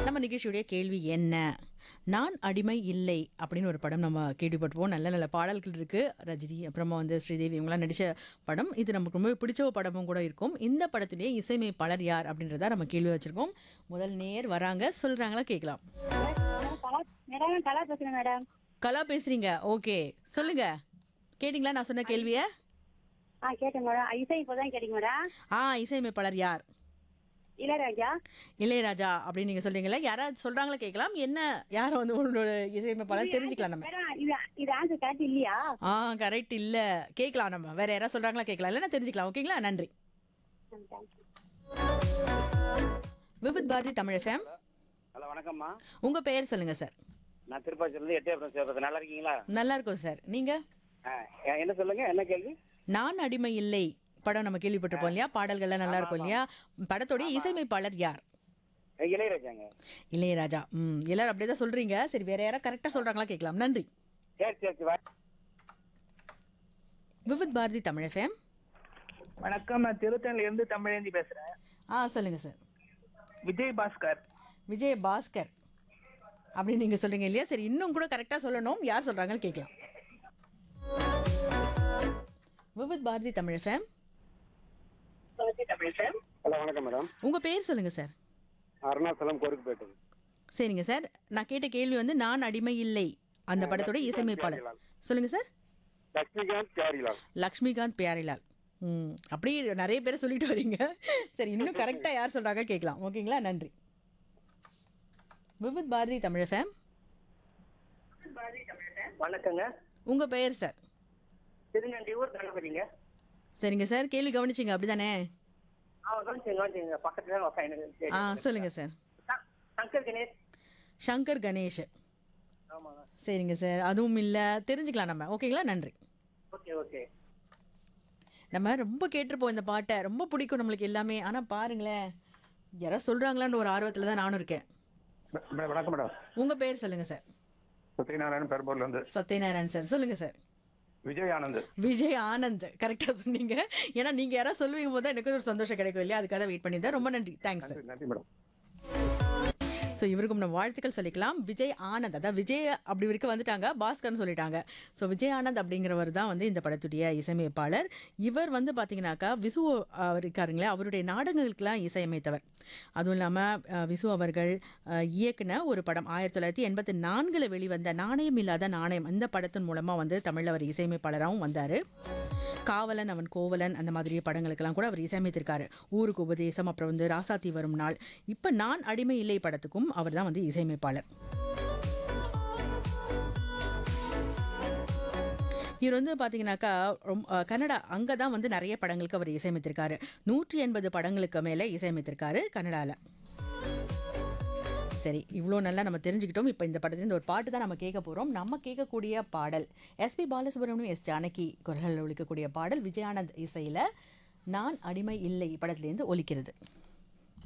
நம்ம நிகழ்ச்சியுடைய கேள்வி என்ன நான் அடிமை இல்லை அப்படின்னு ஒரு படம் நம்ம கேள்விப்பட்டிருப்போம் நல்ல நல்ல பாடல்கள் இருக்கு ரஜினி அப்புறமா வந்து ஸ்ரீதேவி இவங்களாம் நடிச்ச படம் இது நமக்கு ரொம்ப பிடிச்ச படமும் கூட இருக்கும் இந்த படத்துடைய இசையமைப்பாளர் யார் அப்படின்றத நம்ம கேள்வி வச்சிருக்கோம் முதல் நேர் வராங்க சொல்றாங்களா கேட்கலாம் கலா- மேடம் கலா பேசுறேன் மேடம் கலா பேசுறீங்க ஓகே சொல்லுங்க கேட்டிங்களா நான் சொன்ன கேள்வியை ஆ கேட்டேன் மேடம் இசை இப்போதான் கேட்டீங்க மேடம் ஆ இசையமைப்பாளர் யார் இளையராஜா இளையராஜா அப்படின்னு நீங்க சொல்றீங்களா யாராவது சொல்றாங்களா கேட்கலாம் என்ன யாரை வந்து உங்களோட இசையமைப்பாளர் தெரிஞ்சுக்கலாம் நம்ம மேடம் இது இது ஆன்சர் கரெக்ட் இல்லையா ஆ கரெக்ட் இல்ல கேட்கலாம் நம்ம வேற யாராவது சொல்றாங்களா கேட்கலாம் இல்லைன்னா தெரிஞ்சுக்கலாம் ஓகேங்களா நன்றி விவித் பாரதி தமிழ் எஃப்எம் ஹலோ வணக்கம்மா உங்க பெயர் சொல்லுங்க சார் நான் திருப்பாச்சியிலேருந்து எட்டயபுரம் சேர்ப்பது நல்லா இருக்கீங்களா நல்லா இருக்கும் சார் நீங்க ஆ, என்ன சொல்லுங்க என்ன கேள்வி நான் அடிமை இல்லை படம் நம்ம கேள்விப்பட்டிருப்போம் இல்லையா பாடல்கள்லாம் நல்லா இருக்கும் இல்லையா படத்தோடைய இசையமைப்பாளர் யார் இளையராஜாங்க இளையராஜா ம் எல்லாரும் அப்படியே தான் சொல்றீங்க சரி வேற யாராவது கரெக்டா சொல்றாங்களா கேட்கலாம் நன்றி சரி சரி சரி வா- விவித் பாரதி தமிழ் எஃப்எம் வணக்கம் நான் திருத்தணில இருந்து தமிழேந்தி பேசுறேன் ஆ சொல்லுங்க சார் விஜய் பாஸ்கர் விஜய் பாஸ்கர் அப்படின்னு நீங்க சொல்றீங்க இல்லையா சரி இன்னும் கூட கரெக்டா சொல்லணும் யார் சொல்றாங்கன்னு கேட்கலாம் விவித் பாரதி தமிழ் எஃப்எம் ஹலோ வணக்கம் மேடம் உங்க பேர் சொல்லுங்க சார் அருணாச்சலம் கோரிக்கப்பேட்டை சரிங்க சார் நான் கேட்ட கேள்வி வந்து நான் அடிமை இல்லை அந்த படத்தோட இசையமைப்பாளர் சொல்லுங்க சார் லக்ஷ்மிகாந்த் பியாரிலால் லக்ஷ்மிகாந்த் பியாரிலால் ம் அப்படி நிறைய பேர் சொல்லிட்டு வரீங்க சரி இன்னும் கரெக்டாக யார் சொல்கிறாங்க கேட்கலாம் ஓகேங்களா நன்றி விவித் பாரதி தமிழ் எஃப்எம் வணக்கங்க உங்கள் பெயர் சார் திருநண்டியூர் கணபதிங்க சரிங்க சார் கேள்வி கவனிச்சிங்க அப்படிதானே அவன் கவனிச்சுங்க கவனிச்சுங்க பக்கத்துல தான் உக்கா எனக்கு சரி. ஆ சொல்லுங்கள் சார் ச- சங்கர் கணேஷ் சங்கர் கணேஷ் ஆமாங்க சரிங்க சார் அதுவும் இல்லை தெரிஞ்சுக்கலாம் நம்ம ஓகேங்களா நன்றி ஓகே ஓகே நம்ம ரொம்ப கேட்டிருப்போம் இந்த பாட்டை ரொம்ப பிடிக்கும் நம்மளுக்கு எல்லாமே ஆனால் பாருங்களேன் யாராவது சொல்கிறாங்களான்னு ஒரு ஆர்வத்தில் தான் நானும் இருக்கேன் மே- வணக்கம் மேடம் உங்கள் பேர் சொல்லுங்கள் சார் சத்யநாராயணன் பெரம்பூர்ல இருந்து சத்யநாராயண் சார் சொல்லுங்கள் சார் விஜய் ஆனந்த் விஜய் ஆனந்த் கரெக்டாக சொன்னீங்க ஏன்னா நீங்கள் யாராவது சொல்லுவீங்க போது தான் எனக்கு ஒரு சந்தோஷம் கிடைக்கும் இல்லையா அதுக்காக வெயிட் பண்ணியிருந்தேன் ரொம்ப நன்றி தேங்க்ஸ் சார் நன்றி மேடம் ஸோ இவருக்கும் நம்ம வாழ்த்துக்கள் சொல்லிக்கலாம் விஜய் ஆனந்த் அதாவது விஜய் அப்படி இருக்க வந்துட்டாங்க பாஸ்கர்னு சொல்லிட்டாங்க ஸோ விஜய் ஆனந்த் அப்படிங்கிறவர் தான் வந்து இந்த படத்துடைய இசையமைப்பாளர் இவர் வந்து பார்த்தீங்கன்னாக்கா விசு அவர் இருக்காருங்களே அவருடைய நாடகங்களுக்கெல்லாம் இசையமைத்தவர் அதுவும் இல்லாமல் விசு அவர்கள் அஹ், இயக்குன ஒரு படம் ஆயிரத்தி தொள்ளாயிரத்தி எண்பத்தி நான்கில் வெளிவந்த நாணயம் இல்லாத நாணயம் இந்த படத்தின் மூலமாக வந்து தமிழில் அவர் இசையமைப்பாளராகவும் வந்தார் காவலன் அவன் கோவலன் அந்த மாதிரி படங்களுக்கெல்லாம் கூட அவர் இசையமைத்திருக்காரு ஊருக்கு உபதேசம் அப்புறம் வந்து ராசாத்தி வரும் நாள் இப்போ நான் அடிமை இல்லை படத்துக்கும் அவர் தான் வந்து இசையமைப்பாளர் இவர் வந்து பார்த்தீங்கன்னாக்கா ரொம்ப அஹ், கன்னடா அங்கே தான் வந்து நிறைய படங்களுக்கு அவர் இசையமைத்திருக்காரு நூற்றி எண்பது படங்களுக்கு மேலே இசையமைத்திருக்காரு கன்னடாவில் சரி இவ்வளோ நல்லா நம்ம தெரிஞ்சுக்கிட்டோம் இப்போ இந்த படத்துலேருந்து ஒரு பாட்டு தான் நம்ம கேட்க போகிறோம் நம்ம கேட்கக்கூடிய பாடல் எஸ்பி பாலசுப்ரமணியம் எஸ் ஜானகி குரலில் ஒழிக்கக்கூடிய பாடல் விஜயானந்த் இசையில் நான் அடிமை இல்லை படத்துலேருந்து ஒலிக்கிறது